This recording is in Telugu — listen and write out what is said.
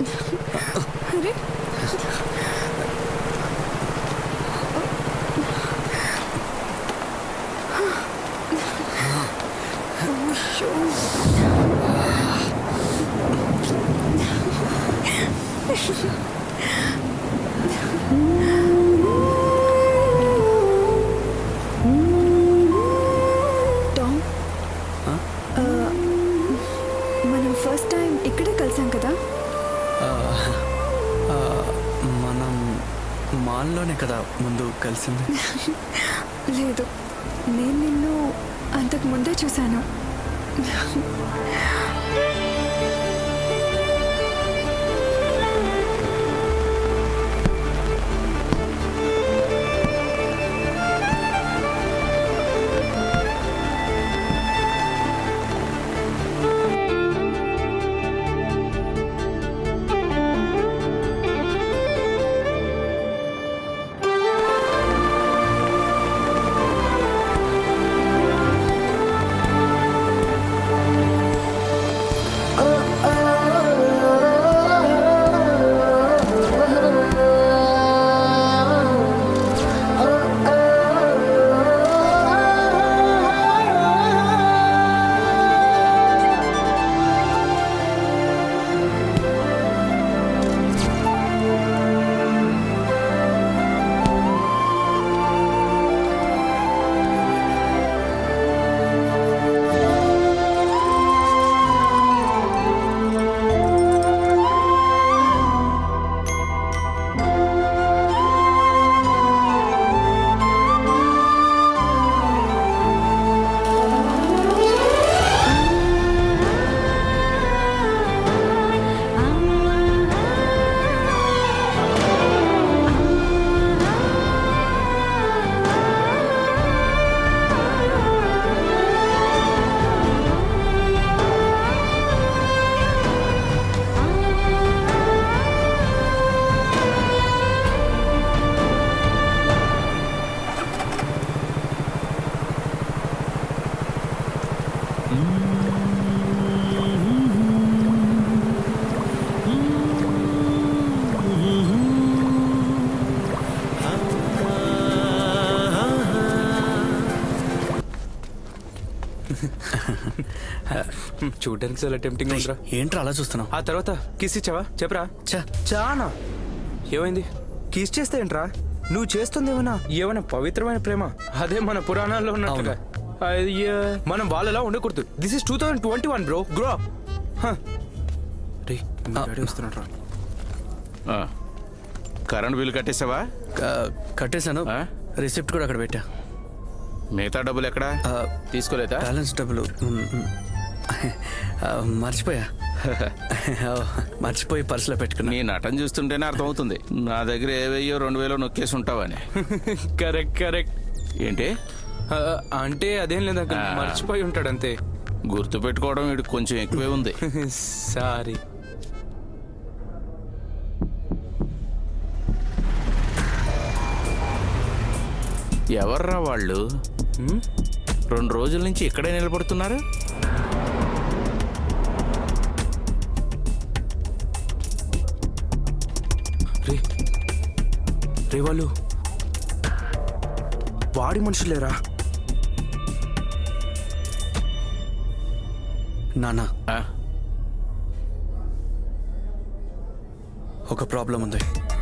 అరే టామ్ ఆ, మనం ఫస్ట్ టైం ఇక్కడే కలిసాం కదా ఆ, మనం మాల్లోనే కదా ముందు కలిసింది లేదు నేను నిన్ను అంతకు ముందే చూశాను చూడడానికి చాలా టెంప్టింగ్ ఉందిరా ఏంట్రా అలా చూస్తున్నావు ఆ తర్వాత కిస్ ఇచ్చావా చెప్పరా చా చానా ఏమైంది కిస్ చేస్తే ఏంట్రా నువ్వు చేస్తుంది ఏమన్నా ఏమైనా పవిత్రమైన ప్రేమ అదే మన పురాణాల్లో ఉన్నట్టుగా అయ్యా మనం వాళ్ళలా ఉండకూడదు this is two thousand twenty one bro గ్రో రే వస్తున్నాడు రా ఆ. కరెంట్ బిల్ కట్టేసావా క- కట్టేశాను ఆ? రిసిప్ట్ కూడా అక్కడ పెట్టా మిగతా డబ్బులు ఎక్కడా ఆ, తీసుకోలేదా బ్యాలెన్స్ డబ్బులు మ్, మ్. ఆ, మర్చిపోయా ఆ, మర్చిపోయి పర్సులో పెట్టుకున్నా నీ నటన చూస్తుంటేనే అర్థమవుతుంది నా దగ్గర ఏ వెయ్యో రెండు వేలో నొక్కేసి ఉంటావని కరెక్ట్ కరెక్ట్ ఏంటి అంటే అదేం లేదు అంకుల్. ఆ. మర్చిపోయి ఉంటాడు అంతే గుర్తు పెట్టుకోవడం వీడికి కొంచెం ఎక్కువే ఉంది సారీ ఎవర్రా వాళ్ళు రెండు రోజుల నుంచి ఇక్కడే నిలబడుతున్నారు రే రే వాళ్ళు వాడి మనుషులేరా నానా ఆ, ఒక ప్రాబ్లం ఉంది